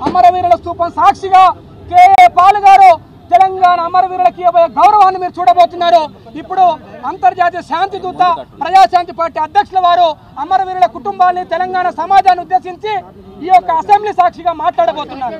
అమరవీరుల స్తూపం సాక్షిగా కేఏ పాల్ గారు తెలంగాణ అమరవీరులకి ఇవ్వబోయే గౌరవాన్ని మీరు చూడబోతున్నారు ఇప్పుడు అంతర్జాతీయ శాంతి దూత ప్రజాశాంతి పార్టీ అధ్యక్షుల వారు అమరవీరుల కుటుంబాన్ని తెలంగాణ సమాజాన్ని ఉద్దేశించి ఈ యొక్క అసెంబ్లీ సాక్షిగా మాట్లాడబోతున్నారు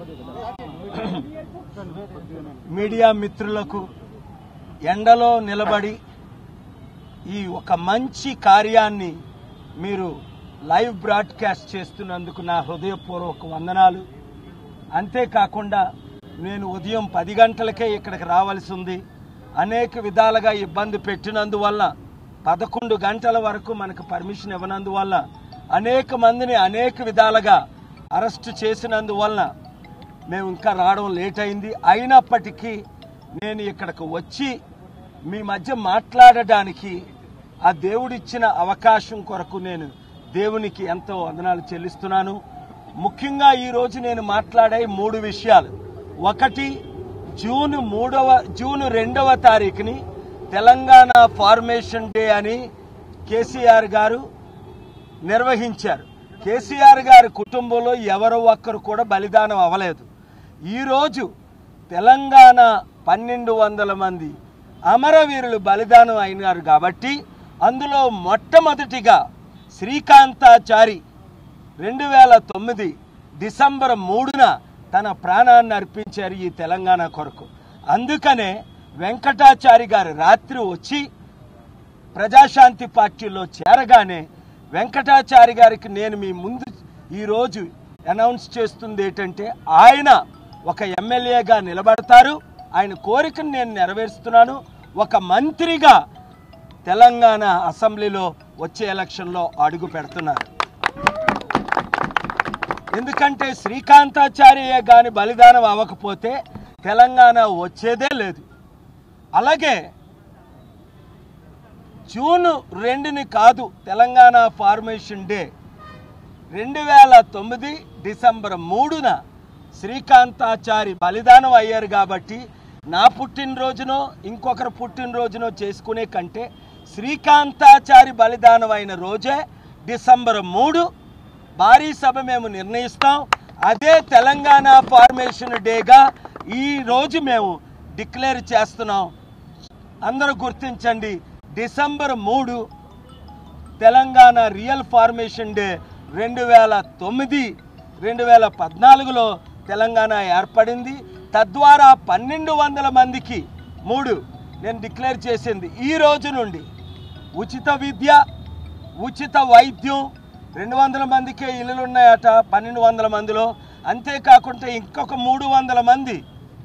మీడియా మిత్రులకు ఎండలో నిలబడి ఈ ఒక మంచి కార్యాన్ని మీరు లైవ్ బ్రాడ్కాస్ట్ చేస్తున్నందుకు నా హృదయపూర్వక వందనాలు అంతేకాకుండా నేను ఉదయం పది గంటలకే ఇక్కడికి రావాల్సి ఉంది అనేక విధాలుగా ఇబ్బంది పెట్టినందువల్ల పదకొండు గంటల వరకు మనకు పర్మిషన్ ఇవ్వనందువల్ల అనేక మందిని అనేక విధాలుగా అరెస్ట్ చేసినందువల్ల మేము ఇంకా రావడం లేట్ అయింది అయినప్పటికీ నేను ఇక్కడికి వచ్చి మీ మధ్య మాట్లాడడానికి ఆ దేవుడిచ్చిన అవకాశం కొరకు నేను దేవునికి ఎంతో వందనాలు చెల్లిస్తున్నాను ముఖ్యంగా ఈ రోజు నేను మాట్లాడే మూడు విషయాలు ఒకటి జూన్ మూడవ జూన్ రెండవ తారీఖుని తెలంగాణ ఫార్మేషన్ డే అని కేసీఆర్ గారు నిర్వహించారు కేసీఆర్ గారి కుటుంబంలో ఎవరో ఒక్కరు కూడా బలిదానం అవ్వలేదు ఈరోజు తెలంగాణ పన్నెండు వందల మంది అమరవీరులు బలిదానం అయినారు కాబట్టి అందులో మొట్టమొదటిగా శ్రీకాంతాచారి రెండు వేల తొమ్మిది డిసెంబర్ మూడున తన ప్రాణాన్ని అర్పించారు ఈ తెలంగాణ కొరకు అందుకనే వెంకటాచారి గారు రాత్రి వచ్చి ప్రజాశాంతి పార్టీలో చేరగానే వెంకటాచారి గారికి నేను మీ ముందు ఈరోజు అనౌన్స్ చేస్తుంది ఏంటంటే ఆయన ఒక ఎమ్మెల్యేగా నిలబడతారు ఆయన కోరికను నేను నెరవేరుస్తున్నాను ఒక మంత్రిగా తెలంగాణ అసెంబ్లీలో వచ్చే ఎలక్షన్లో అడుగు పెడుతున్నారు ఎందుకంటే శ్రీకాంతాచార్య గాని బలిదానం అవ్వకపోతే తెలంగాణ వచ్చేదే లేదు అలాగే జూన్ రెండుని కాదు తెలంగాణ ఫార్మేషన్ డే రెండు వేల తొమ్మిది డిసెంబర్ మూడున శ్రీకాంతాచారి బలిదానం అయ్యారు కాబట్టి నా పుట్టినరోజునో ఇంకొకరు పుట్టినరోజునో చేసుకునే కంటే శ్రీకాంతాచారి బలిదానం అయిన రోజే డిసెంబర్ మూడు భారీ సభ మేము నిర్ణయిస్తాం అదే తెలంగాణ ఫార్మేషన్ డేగా ఈ రోజు మేము డిక్లేర్ చేస్తున్నాం అందరూ గుర్తించండి డిసెంబర్ మూడు తెలంగాణ రియల్ ఫార్మేషన్ డే రెండు వేల తొమ్మిది రెండు వేల పద్నాలుగులో తెలంగాణ ఏర్పడింది తద్వారా పన్నెండు వందల మందికి మూడు నేను డిక్లేర్ చేసింది ఈ రోజు నుండి ఉచిత విద్య ఉచిత వైద్యం రెండు వందల మందికే ఇల్లులు ఉన్నాయట పన్నెండు వందల మందిలో అంతేకాకుండా ఇంకొక మూడు వందల మంది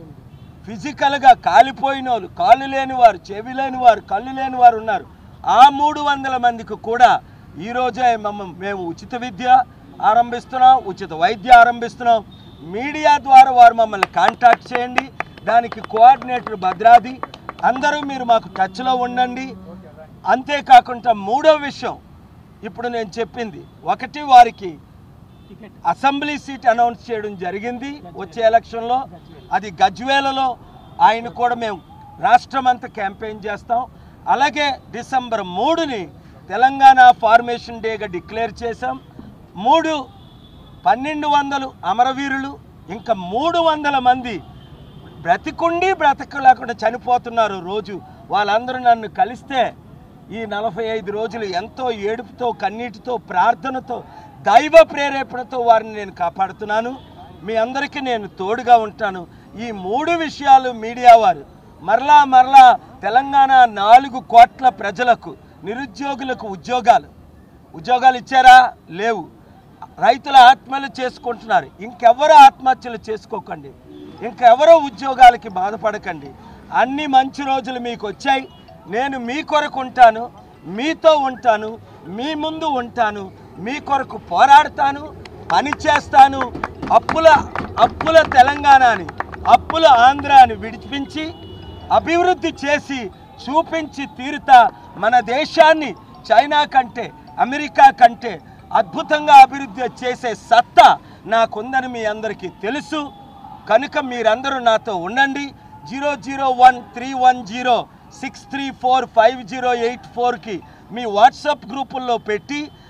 ఫిజికల్గా కాలిపోయిన వాళ్ళు కాళ్ళు లేని వారు చెవి లేని వారు కళ్ళు లేని వారు ఉన్నారు ఆ మూడు వందల మందికి కూడా ఈరోజే మమ్మ మేము ఉచిత విద్య ఆరంభిస్తున్నాం ఉచిత వైద్య ఆరంభిస్తున్నాం మీడియా ద్వారా వారు మమ్మల్ని కాంటాక్ట్ చేయండి దానికి కోఆర్డినేటర్ భద్రాది అందరూ మీరు మాకు టచ్లో ఉండండి అంతేకాకుండా మూడో విషయం ఇప్పుడు నేను చెప్పింది ఒకటి వారికి అసెంబ్లీ సీట్ అనౌన్స్ చేయడం జరిగింది వచ్చే ఎలక్షన్లో అది గజ్వేలలో ఆయన కూడా మేము రాష్ట్రం అంతా క్యాంపెయిన్ చేస్తాం అలాగే డిసెంబర్ మూడుని తెలంగాణ ఫార్మేషన్ డేగా డిక్లేర్ చేశాం మూడు పన్నెండు వందలు అమరవీరులు ఇంకా మూడు వందల మంది బ్రతికుండి బ్రతకలేకుండా చనిపోతున్నారు రోజు వాళ్ళందరూ నన్ను కలిస్తే ఈ నలభై ఐదు రోజులు ఎంతో ఏడుపుతో కన్నీటితో ప్రార్థనతో దైవ ప్రేరేపణతో వారిని నేను కాపాడుతున్నాను మీ అందరికీ నేను తోడుగా ఉంటాను ఈ మూడు విషయాలు మీడియా వారు మరలా మరలా తెలంగాణ నాలుగు కోట్ల ప్రజలకు నిరుద్యోగులకు ఉద్యోగాలు ఉద్యోగాలు ఇచ్చారా లేవు రైతుల ఆత్మహత్యలు చేసుకుంటున్నారు ఇంకెవరు ఆత్మహత్యలు చేసుకోకండి ఇంకెవరో ఉద్యోగాలకి బాధపడకండి అన్ని మంచి రోజులు మీకు వచ్చాయి నేను మీ కొరకు ఉంటాను మీతో ఉంటాను మీ ముందు ఉంటాను మీ కొరకు పోరాడతాను పని చేస్తాను అప్పుల అప్పుల తెలంగాణని అప్పుల ఆంధ్రాని విడిపించి అభివృద్ధి చేసి చూపించి తీరుతా మన దేశాన్ని చైనా కంటే అమెరికా కంటే అద్భుతంగా అభివృద్ధి చేసే సత్తా నాకుందని మీ అందరికీ తెలుసు కనుక మీరందరూ నాతో ఉండండి zero zero one three one zero six three four five zero eight ఫోర్కి మీ వాట్సాప్ గ్రూపుల్లో పెట్టి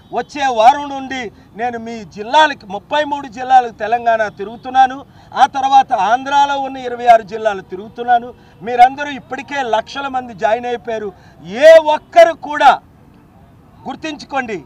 వచ్చే వారం నుండి నేను మీ జిల్లాలకి ముప్పై మూడు జిల్లాలకు తెలంగాణ తిరుగుతున్నాను ఆ తర్వాత ఆంధ్రాలో ఉన్న ఇరవై ఆరు జిల్లాలు తిరుగుతున్నాను మీరందరూ ఇప్పటికే లక్షల మంది జాయిన్ అయిపోయారు ఏ ఒక్కరు కూడా గుర్తించుకోండి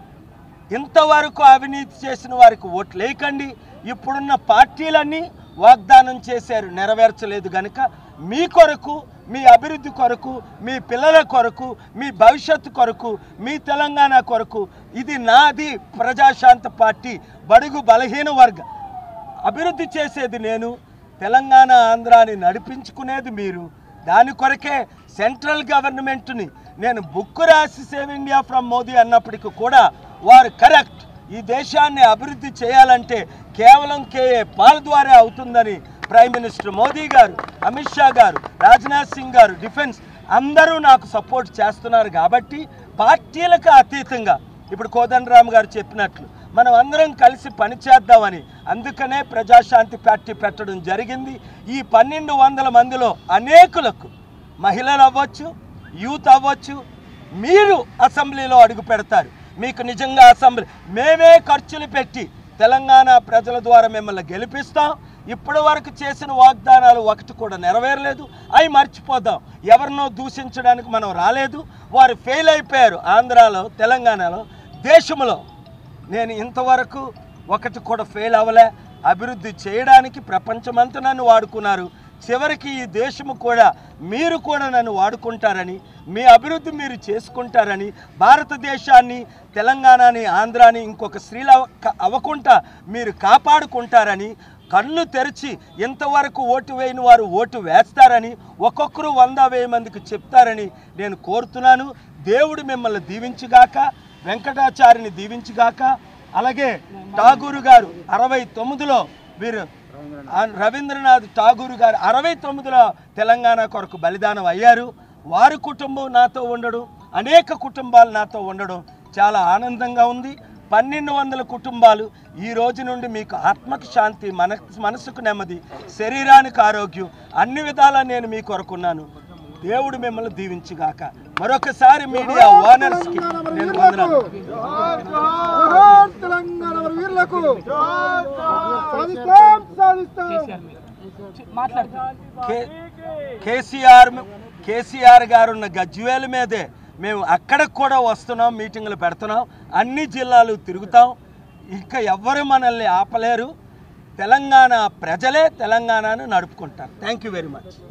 ఇంతవరకు అవినీతి చేసిన వారికి ఓట్లు వేయకండి ఇప్పుడున్న పార్టీలన్నీ వాగ్దానం చేశారు నెరవేర్చలేదు కనుక మీ కొరకు మీ అభివృద్ధి కొరకు మీ పిల్లల కొరకు మీ భవిష్యత్తు కొరకు మీ తెలంగాణ కొరకు ఇది నాది ప్రజాశాంత పార్టీ బడుగు బలహీన వర్గ అభివృద్ధి చేసేది నేను తెలంగాణ ఆంధ్రాని నడిపించుకునేది మీరు దాని కొరకే సెంట్రల్ గవర్నమెంట్ని నేను బుక్ రాసి సేవ్ ఇండియా ఫ్రమ్ మోదీ అన్నప్పటికీ కూడా వారు కరెక్ట్ ఈ దేశాన్ని అభివృద్ధి చేయాలంటే కేవలం కేఏ పాల్ ద్వారా అవుతుందని ప్రైమ్ మినిస్టర్ మోదీ గారు అమిత్ షా గారు రాజ్నాథ్ సింగ్ గారు డిఫెన్స్ అందరూ నాకు సపోర్ట్ చేస్తున్నారు కాబట్టి పార్టీలకు అతీతంగా ఇప్పుడు కోదండరామ్ గారు చెప్పినట్లు మనం అందరం కలిసి పనిచేద్దామని అందుకనే ప్రజాశాంతి పార్టీ పెట్టడం జరిగింది ఈ పన్నెండు వందల మందిలో అనేకులకు మహిళలు అవ్వచ్చు యూత్ అవ్వచ్చు మీరు అసెంబ్లీలో అడుగు పెడతారు మీకు నిజంగా అసెంబ్లీ మేమే ఖర్చులు పెట్టి తెలంగాణ ప్రజల ద్వారా మిమ్మల్ని గెలిపిస్తాం ఇప్పటి వరకు చేసిన వాగ్దానాలు ఒకటి కూడా నెరవేరలేదు అవి మర్చిపోదాం ఎవరినో దూషించడానికి మనం రాలేదు వారు ఫెయిల్ అయిపోయారు ఆంధ్రాలో తెలంగాణలో దేశంలో నేను ఇంతవరకు ఒకటి కూడా ఫెయిల్ అవ్వలే అభివృద్ధి చేయడానికి ప్రపంచమంతా నన్ను వాడుకున్నారు చివరికి ఈ దేశము కూడా మీరు కూడా నన్ను వాడుకుంటారని మీ అభివృద్ధి మీరు చేసుకుంటారని భారతదేశాన్ని తెలంగాణని ఆంధ్రాని ఇంకొక స్త్రీల అవ్వకుండా మీరు కాపాడుకుంటారని కళ్ళు తెరిచి ఇంతవరకు ఓటు వేయని వారు ఓటు వేస్తారని ఒక్కొక్కరు వంద వెయ్యి మందికి చెప్తారని నేను కోరుతున్నాను దేవుడు మిమ్మల్ని దీవించుగాక వెంకటాచారిని దీవించుగాక అలాగే ఠాగూరు గారు అరవై తొమ్మిదిలో వీరు ఆ రవీంద్రనాథ్ ఠాగూర్ గారు అరవై తొమ్మిదిలో తెలంగాణ కొరకు బలిదానం అయ్యారు వారి కుటుంబం నాతో ఉండడం అనేక కుటుంబాలు నాతో ఉండడం చాలా ఆనందంగా ఉంది పన్నెండు వందల కుటుంబాలు ఈ రోజు నుండి మీకు ఆత్మకు శాంతి మన మనసుకు నెమ్మది శరీరానికి ఆరోగ్యం అన్ని విధాలా నేను మీ కొరకున్నాను దేవుడు మిమ్మల్ని దీవించుగాక మరొకసారి మీడియా ఓనర్స్కి నేను వందనాలు జోహార్ తెలంగాణ వీరులకు సాధిస్తాం సాధిస్తాం మాట్లాడుతున్నారు కే- కేసీఆర్ కేసీఆర్ గారు ఉన్న గజ్వేల్ మీదే మేము అక్కడికి కూడా వస్తున్నాం మీటింగులు పెడుతున్నాం అన్ని జిల్లాలు తిరుగుతాం ఇంకా ఎవ్వరు మనల్ని ఆపలేరు తెలంగాణ ప్రజలే తెలంగాణను నడుపుకుంటారు థ్యాంక్ యూ వెరీ మచ్